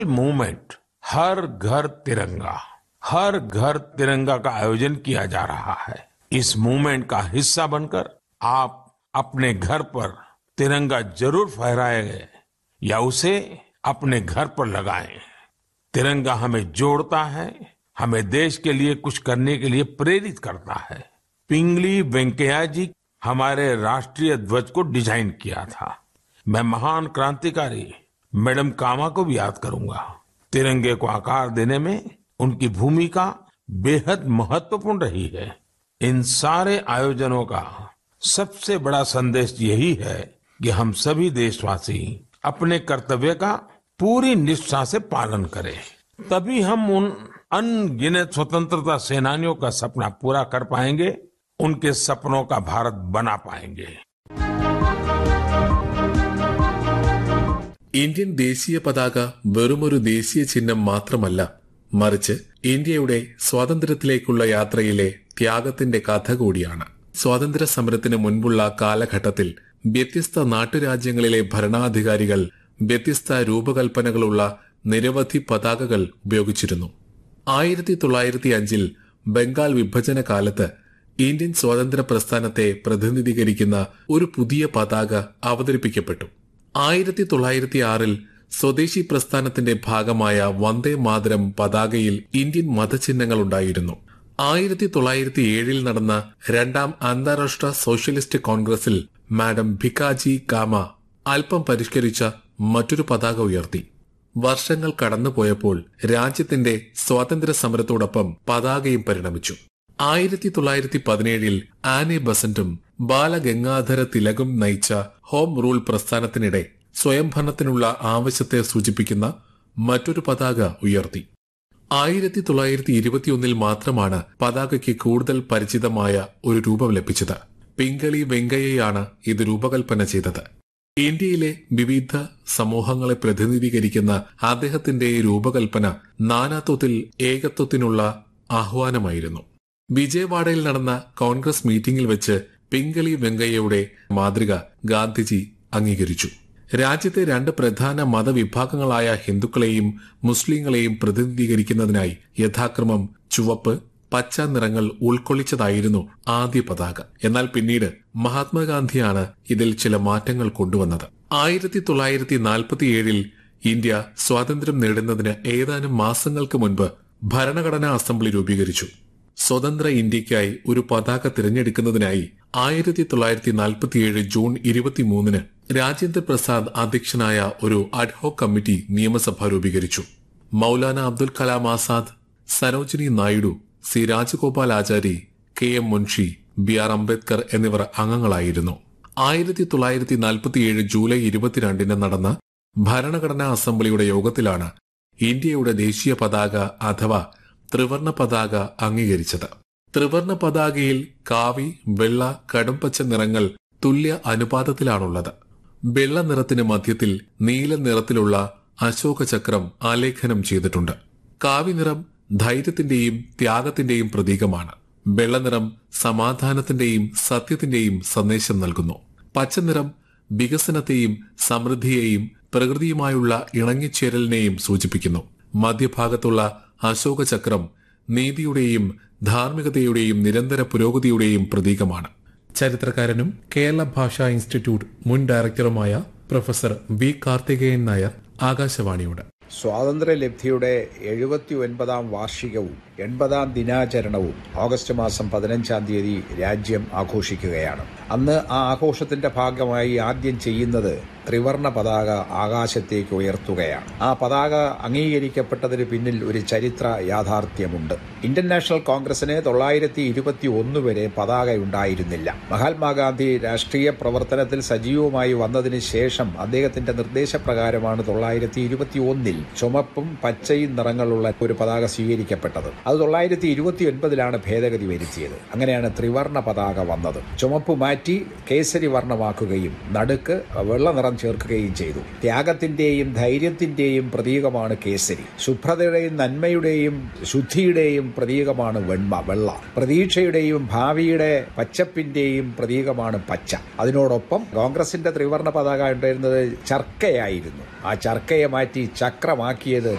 movement हर घर तिरंगा हर घर तिरंगा का आयोजन किया जा रहा है इस मूवमेंट का हिस्सा बनकर आप अपने घर पर तिरंगा जरूर फहराए या उसे अपने घर पर लगाएं तिरंगा हमें जोड़ता है हमें देश के लिए कुछ करने के लिए प्रेरित करता है पिंगली वेंकैया जी हमारे राष्ट्रीय ध्वज को डिजाइन किया था मैं महान क्रांतिकारी मैडम कामा को भी याद करूंगा तिरंगे को आकार देने में उनकी भूमिका बेहद महत्वपूर्ण रही है इन सारे आयोजनों का सबसे बड़ा संदेश यही है कि हम सभी देशवासी अपने कर्तव्य का पूरी निष्ठा से पालन करें तभी हम उन अनगिनत स्वतंत्रता सेनानियों का सपना पूरा कर पाएंगे उनके सपनों का भारत बना पाएंगे ഇന്ത്യൻ ദേശീയ പതാക വെറുമൊരു ദേശീയ ചിഹ്നം മാത്രമല്ല മറിച്ച് ഇന്ത്യയുടെ സ്വാതന്ത്ര്യത്തിലേക്കുള്ള യാത്രയിലെ ത്യാഗത്തിന്റെ കഥ കൂടിയാണ് സ്വാതന്ത്ര്യ സമരത്തിന് മുൻപുള്ള കാലഘട്ടത്തിൽ വ്യത്യസ്ത നാട്ടുരാജ്യങ്ങളിലെ ഭരണാധികാരികൾ വ്യത്യസ്ത രൂപകൽപ്പനകളുള്ള നിരവധി പതാകകൾ ഉപയോഗിച്ചിരുന്നു ആയിരത്തി തൊള്ളായിരത്തി അഞ്ചിൽ ബംഗാൾ വിഭജന കാലത്ത് ഇന്ത്യൻ സ്വാതന്ത്ര്യ പ്രസ്ഥാനത്തെ പ്രതിനിധീകരിക്കുന്ന ഒരു പുതിയ പതാക അവതരിപ്പിക്കപ്പെട്ടു ആയിരത്തി തൊള്ളായിരത്തി ആറിൽ സ്വദേശി പ്രസ്ഥാനത്തിന്റെ ഭാഗമായ വന്ദേ മാതരം പതാകയിൽ ഇന്ത്യൻ മതചിഹ്നങ്ങൾ ഉണ്ടായിരുന്നു ആയിരത്തി തൊള്ളായിരത്തി ഏഴിൽ നടന്ന രണ്ടാം അന്താരാഷ്ട്ര സോഷ്യലിസ്റ്റ് കോൺഗ്രസിൽ മാഡം ഭിക്കാജി കാമ അല്പം പരിഷ്കരിച്ച മറ്റൊരു പതാക ഉയർത്തി വർഷങ്ങൾ കടന്നുപോയപ്പോൾ രാജ്യത്തിന്റെ സ്വാതന്ത്ര്യ സമരത്തോടൊപ്പം പതാകയും പരിണമിച്ചു ആയിരത്തി തൊള്ളായിരത്തി പതിനേഴിൽ ആനെ ബസന്റും ബാലഗംഗാധര തിലകും നയിച്ച ഹോം റൂൾ പ്രസ്ഥാനത്തിനിടെ സ്വയംഭരണത്തിനുള്ള ആവശ്യത്തെ സൂചിപ്പിക്കുന്ന മറ്റൊരു പതാക ഉയർത്തി ആയിരത്തി തൊള്ളായിരത്തി ഇരുപത്തിയൊന്നിൽ മാത്രമാണ് പതാകയ്ക്ക് കൂടുതൽ പരിചിതമായ ഒരു രൂപം ലഭിച്ചത് പിങ്കളി വെങ്കയ്യയാണ് ഇത് രൂപകൽപ്പന ചെയ്തത് ഇന്ത്യയിലെ വിവിധ സമൂഹങ്ങളെ പ്രതിനിധീകരിക്കുന്ന അദ്ദേഹത്തിന്റെ ഈ രൂപകൽപ്പന നാനാത്വത്തിൽ ഏകത്വത്തിനുള്ള ആഹ്വാനമായിരുന്നു വിജയവാഡയിൽ നടന്ന കോൺഗ്രസ് മീറ്റിംഗിൽ വെച്ച് പിങ്കളി വെങ്കയ്യയുടെ മാതൃക ഗാന്ധിജി അംഗീകരിച്ചു രാജ്യത്തെ രണ്ട് പ്രധാന മതവിഭാഗങ്ങളായ ഹിന്ദുക്കളെയും മുസ്ലിങ്ങളെയും പ്രതിനിധീകരിക്കുന്നതിനായി യഥാക്രമം ചുവപ്പ് പച്ച നിറങ്ങൾ ഉൾക്കൊള്ളിച്ചതായിരുന്നു ആദ്യ പതാക എന്നാൽ പിന്നീട് മഹാത്മാഗാന്ധിയാണ് ഇതിൽ ചില മാറ്റങ്ങൾ കൊണ്ടുവന്നത് ആയിരത്തി തൊള്ളായിരത്തി നാൽപ്പത്തിയേഴിൽ ഇന്ത്യ സ്വാതന്ത്ര്യം നേടുന്നതിന് ഏതാനും മാസങ്ങൾക്ക് മുൻപ് ഭരണഘടനാ അസംബ്ലി രൂപീകരിച്ചു സ്വതന്ത്ര ഇന്ത്യയ്ക്കായി ഒരു പതാക തിരഞ്ഞെടുക്കുന്നതിനായി ആയിരത്തി തൊള്ളായിരത്തി നാൽപ്പത്തിയേഴ് ജൂൺ ഇരുപത്തിമൂന്നിന് രാജേന്ദ്ര പ്രസാദ് അധ്യക്ഷനായ ഒരു അഡ്ഹോക് കമ്മിറ്റി നിയമസഭ രൂപീകരിച്ചു Maulana Abdul Kalam Azad Sarojini Naidu C Rajagopal Achari K M Munshi B R Ambedkar എന്നിവർ അംഗങ്ങളായിരുന്നു ആയിരത്തി തൊള്ളായിരത്തി നാൽപ്പത്തിയേഴ് ജൂലൈ ഇരുപത്തിരണ്ടിന് നടന്ന ഭരണഘടനാ അസംബ്ലിയുടെ യോഗത്തിലാണ് ഇന്ത്യയുടെ ദേശീയ പതാക അഥവാ ത്രിവർണ പതാക അംഗീകരിച്ചത് ത്രിവർണ പതാകയിൽ കാവി വെള്ള കടുംപച്ച നിറങ്ങൾ തുല്യ അനുപാതത്തിലാണുള്ളത് വെള്ള നിറത്തിന് മധ്യത്തിൽ നീല നിറത്തിലുള്ള അശോക ചക്രം ആലേഖനം ചെയ്തിട്ടുണ്ട് കാവി നിറം ധൈര്യത്തിന്റെയും ത്യാഗത്തിന്റെയും പ്രതീകമാണ് വെള്ളനിറം സമാധാനത്തിന്റെയും സത്യത്തിന്റെയും സന്ദേശം നൽകുന്നു പച്ചനിറം വികസനത്തെയും സമൃദ്ധിയെയും പ്രകൃതിയുമായുള്ള ഇണങ്ങിച്ചേരലിനെയും സൂചിപ്പിക്കുന്നു മധ്യഭാഗത്തുള്ള അശോക ചക്രം നീതിയുടെയും ധാർമ്മികതയുടെയും നിരന്തര പുരോഗതിയുടെയും പ്രതീകമാണ് ചരിത്രകാരനും കേരള ഭാഷാ ഇൻസ്റ്റിറ്റ്യൂട്ട് മുൻ ഡയറക്ടറുമായ പ്രൊഫസർ വി കാർത്തികേയൻ നായർ ആകാശവാണിയോട് സ്വാതന്ത്ര്യലബ്ധിയുടെ എഴുപത്തി ഒൻപതാം വാർഷികവും എൺപതാം ദിനാചരണവും ഓഗസ്റ്റ് മാസം പതിനഞ്ചാം തീയതി രാജ്യം ആഘോഷിക്കുകയാണ് അന്ന് ആ ആഘോഷത്തിന്റെ ഭാഗമായി ആദ്യം ചെയ്യുന്നത് ത്രിവർണ പതാക ആകാശത്തേക്ക് ഉയർത്തുകയാണ് ആ പതാക അംഗീകരിക്കപ്പെട്ടതിന് പിന്നിൽ ഒരു ചരിത്ര യാഥാർത്ഥ്യമുണ്ട് ഇന്ത്യൻ നാഷണൽ കോൺഗ്രസിന് തൊള്ളായിരത്തി ഇരുപത്തി ഒന്ന് വരെ പതാക ഉണ്ടായിരുന്നില്ല മഹാത്മാഗാന്ധി രാഷ്ട്രീയ പ്രവർത്തനത്തിൽ സജീവമായി വന്നതിന് ശേഷം അദ്ദേഹത്തിന്റെ നിർദ്ദേശപ്രകാരമാണ് തൊള്ളായിരത്തി ഇരുപത്തി ഒന്നിൽ ചുമപ്പും പച്ചയും നിറങ്ങളുള്ള ഒരു പതാക സ്വീകരിക്കപ്പെട്ടത് അത് തൊള്ളായിരത്തി ഇരുപത്തി ഒൻപതിലാണ് ഭേദഗതി വരുത്തിയത് അങ്ങനെയാണ് ത്രിവർണ പതാക വന്നത് ചുമപ്പ് മാറ്റി കേസരി വർണ്ണമാക്കുകയും നടുക്ക് വെള്ള നിറം ചേർക്കുകയും ചെയ്തു ത്യാഗത്തിന്റെയും ധൈര്യത്തിന്റെയും പ്രതീകമാണ് കേസരി ശുഭ്രതയുടെയും നന്മയുടെയും ശുദ്ധിയുടെയും പ്രതീകമാണ് വെണ്മ വെള്ള പ്രതീക്ഷയുടെയും ഭാവിയുടെ പച്ചപ്പിന്റെയും പ്രതീകമാണ് പച്ച അതിനോടൊപ്പം കോൺഗ്രസിന്റെ ത്രിവർണ പതാക ഉണ്ടായിരുന്നത് ചർക്കയായിരുന്നു ആ ചർക്കയെ മാറ്റി ചക്രമാക്കിയത്